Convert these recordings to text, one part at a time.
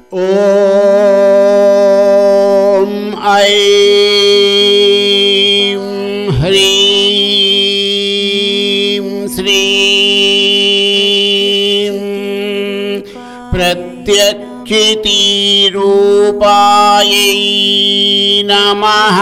ॐ ऐं ह्रीं श्रीं प्रत्यक्षितिरूपायै नमः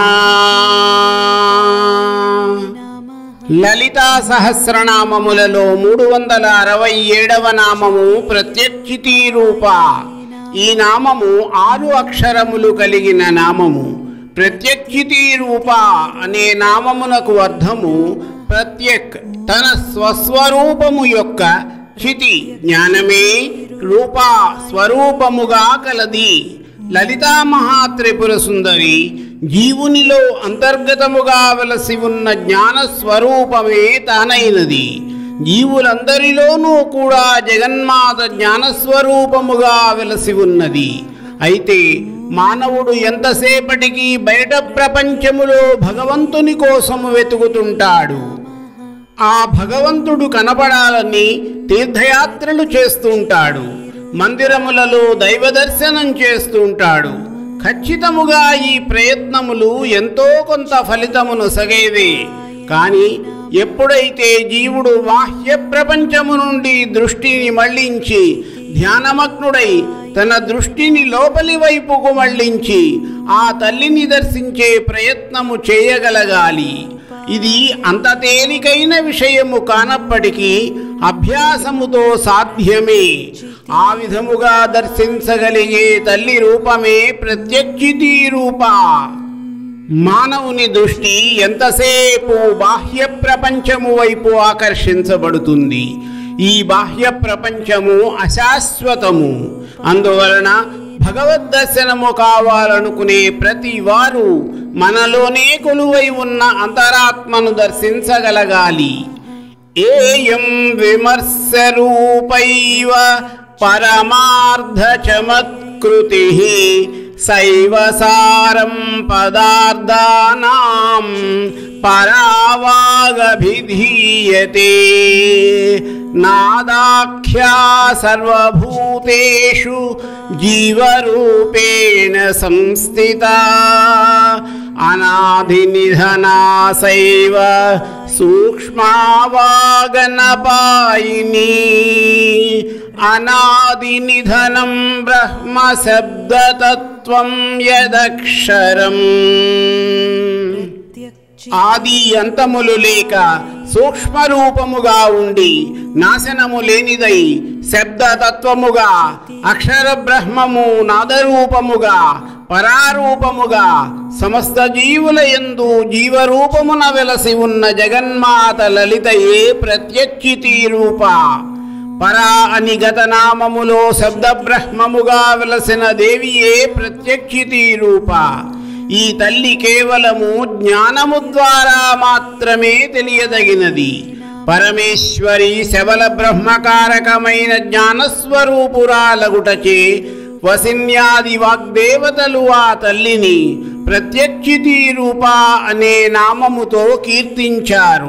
లలితా సహస్రనామములలో మూడు వందల అరవై ఏడవ నామము ప్రత్యక్షితి రూప ఈ నామము ఆరు అక్షరములు కలిగిన నామము ప్రత్యక్షితి రూప అనే నామమునకు అర్థము ప్రత్యక్ తన స్వస్వరూపము యొక్క క్షితి జ్ఞానమే రూప స్వరూపముగా కలది లలితా మహాత్రిపుర సుందరి జీవునిలో అంతర్గతముగా వెలసి ఉన్న జ్ఞాన స్వరూపమే తానైనది జీవులందరిలోనూ కూడా జగన్మాత జ్ఞానస్వరూపముగా వెలసి ఉన్నది అయితే మానవుడు ఎంతసేపటికి బయట ప్రపంచములో భగవంతుని కోసము వెతుకుతుంటాడు ఆ భగవంతుడు కనపడాలని తీర్థయాత్రలు చేస్తుంటాడు మందిరములలో దైవ దర్శనం చేస్తుంటాడు ఖచ్చితముగా ఈ ప్రయత్నములు ఎంతో కొంత ఫలితమును సగేవే కానీ ఎప్పుడైతే జీవుడు బాహ్య ప్రపంచము నుండి దృష్టిని మళ్లించి ధ్యానమగ్నుడై తన దృష్టిని లోపలి వైపుకు మళ్లించి ఆ తల్లిని దర్శించే ప్రయత్నము చేయగలగాలి ఇది అంత తేలికైన విషయము కానప్పటికీ అభ్యాసముతో సాధ్యమే ఆ విధముగా దర్శించగలిగే తల్లి రూపమే ప్రత్యక్షితి రూప మానవుని దృష్టి ఎంతసేపు బాహ్య ప్రపంచము వైపు ఆకర్షించబడుతుంది ఈ బాహ్య ప్రపంచము అశాశ్వతము అందువలన భగవద్ దర్శనము కావాలనుకునే ప్రతి వారు మనలోనే కొలువై ఉన్న అంతరాత్మను దర్శించగలగాలి ఏయం విమర్శరూపైవ పరమార్థ చమత్కృతి సైవ సారం పదార్థానాం పరావాగభిధీయతే నాదాఖ్యా సర్వభూతేషు జీవరూపేణ సంస్థితా అనాదినిధనా సైవ సూక్ష్మావాగనపాయిని అనాదినిధనం బ్రహ్మ శబ్దతత్వం యదక్షరం ఆది అంతములు లేక సూక్ష్మ రూపముగా ఉండి నాశనము లేనిదై శబ్దతత్వముగా అక్షర బ్రహ్మము నాదరూపముగా పరారూపముగా సమస్త జీవుల యందు జీవరూపమున వెలసి ఉన్న జగన్మాత లలితయే ప్రత్యక్షితి రూప పరా అని గత నామములో శబ్ద బ్రహ్మముగా వెలసిన దేవియే ప్రత్యక్షితి రూప ఈ తల్లి కేవలము జ్ఞానము ద్వారా మాత్రమే తెలియదగినది పరమేశ్వరి శబల బ్రహ్మకారకమైన జ్ఞానస్వరూపురాలగుటచే వసిన్యాది వాగ్దేవతలు ఆ తల్లిని ప్రత్యక్షితి రూప అనే నామముతో కీర్తించారు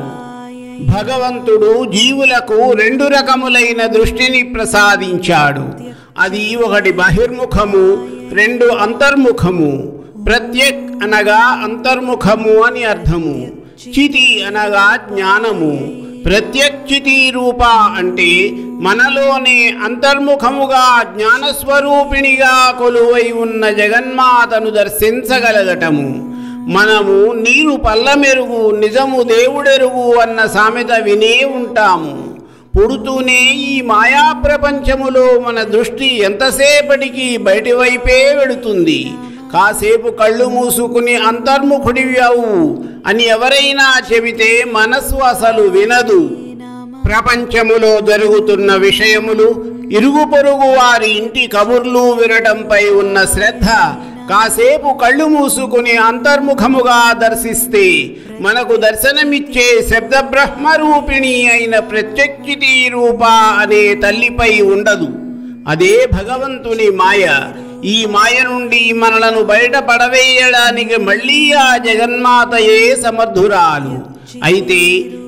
భగవంతుడు జీవులకు రెండు రకములైన దృష్టిని ప్రసాదించాడు అది ఒకటి బహిర్ముఖము రెండు అంతర్ముఖము ప్రత్యక్ అనగా అంతర్ముఖము అని అర్థము చితి అనగా జ్ఞానము ప్రత్యక్షితి రూప అంటే మనలోనే అంతర్ముఖముగా జ్ఞానస్వరూపిణిగా కొలువై ఉన్న జగన్మాతను దర్శించగలగటము మనము నీరు పల్లమెరుగు నిజము దేవుడెరుగు అన్న సామెత వినే ఉంటాము పుడుతూనే ఈ మాయా ప్రపంచములో మన దృష్టి ఎంతసేపటికి బయటి వైపే వెడుతుంది కాసేపు కళ్ళు మూసుకుని అంతర్ముఖుడివ్యావు అని ఎవరైనా చెబితే మనసు అసలు వినదు ప్రపంచములో జరుగుతున్న విషయములు ఇరుగు పొరుగు వారి ఇంటి కబుర్లు వినటంపై ఉన్న శ్రద్ధ కాసేపు కళ్ళు మూసుకుని అంతర్ముఖముగా దర్శిస్తే మనకు దర్శనమిచ్చే శబ్ద బ్రహ్మరూపిణి అయిన ప్రత్యక్షితి రూప అనే తల్లిపై ఉండదు అదే భగవంతుని మాయ ఈ మాయ నుండి మనలను బయట పడవేయడానికి మళ్ళీ ఆ జగన్మాతయే సమర్థురాలు అయితే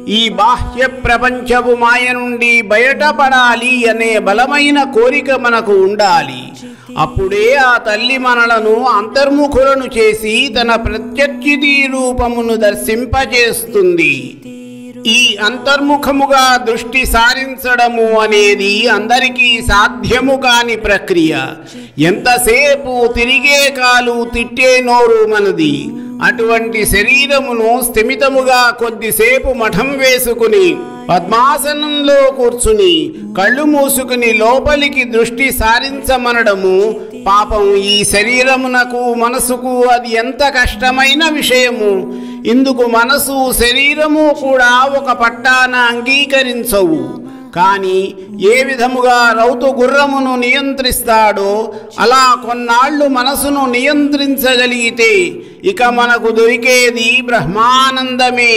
ఈ బాహ్య ప్రపంచపు మాయ నుండి బయటపడాలి అనే బలమైన కోరిక మనకు ఉండాలి అప్పుడే ఆ తల్లి మనలను అంతర్ముఖులను చేసి తన ప్రత్యక్షితి రూపమును దర్శింపచేస్తుంది ఈ అంతర్ముఖముగా దృష్టి సారించడము అనేది అందరికీ సాధ్యము కాని ప్రక్రియ ఎంతసేపు తిరిగే కాలు తిట్టే నోరు మనది అటువంటి శరీరమును స్థిమితముగా కొద్దిసేపు మఠం వేసుకుని పద్మాసనంలో కూర్చుని కళ్ళు మూసుకుని లోపలికి దృష్టి సారించమనడము పాపం ఈ శరీరమునకు మనసుకు అది ఎంత కష్టమైన విషయము ఇందుకు మనసు శరీరము కూడా ఒక పట్టాన అంగీకరించవు కానీ ఏ విధముగా రౌతు గుర్రమును నియంత్రిస్తాడో అలా కొన్నాళ్ళు మనసును నియంత్రించగలిగితే ఇక మనకు దొరికేది బ్రహ్మానందమే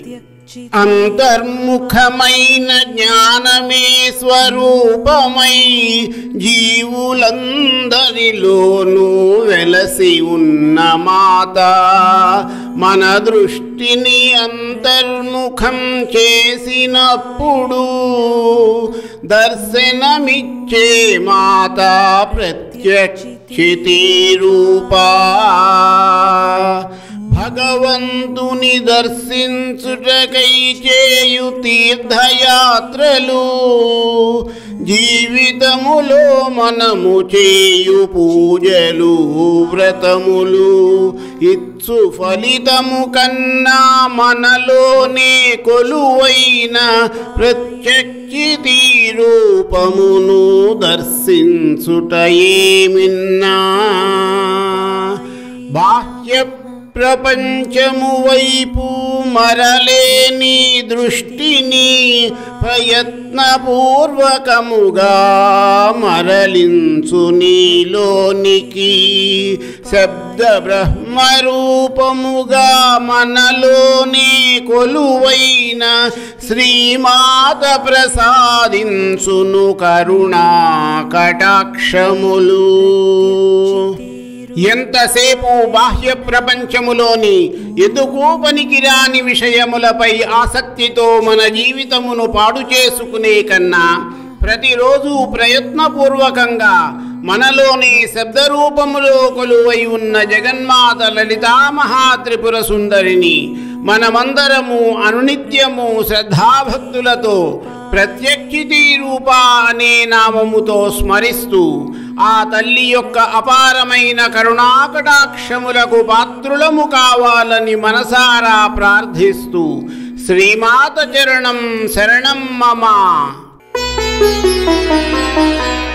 అంతర్ముఖమైన జ్ఞానమే స్వరూపమై జీవులందరిలోనూ వెలసి ఉన్న మాత మన దృష్టిని అంతర్ముఖం చేసినప్పుడు దర్శనమిచ్చే మాత ప్రత్యక్షితి రూపా భగవంతుని దర్శించుటకై చేయు తీర్థయాత్రలు జీవితములో మనము చేయు పూజలు వ్రతములు ఇచ్చు ఫలితము కన్నా మనలోనే కొలువైన ప్రత్యక్షితి రూపమును దర్శించుట ఏమిన్నా బాహ్య ప్రపంచము వైపు మరలేని దృష్టిని ప్రయత్నపూర్వకముగా మరలించు నీలోనికి శబ్ద బ్రహ్మరూపముగా మనలోనే కొలువైన శ్రీమాత ప్రసాదించును కరుణా కటాక్షములు ఎంతసేపు బాహ్య ప్రపంచములోని ఎందుకు పనికిరాని విషయములపై ఆసక్తితో మన జీవితమును పాడు చేసుకునే కన్నా ప్రతిరోజు ప్రయత్నపూర్వకంగా మనలోని శబ్దరూపములో కొలువై ఉన్న జగన్మాత లలితా మహాత్రిపుర సుందరిని మనమందరము అనునిత్యము శ్రద్ధాభక్తులతో ప్రత్యక్షితి రూప అనే నామముతో స్మరిస్తూ ఆ తల్లి యొక్క అపారమైన కరుణాకటాక్షములకు పాత్రులము కావాలని మనసారా ప్రార్థిస్తూ శ్రీమాత చరణం శరణం మమ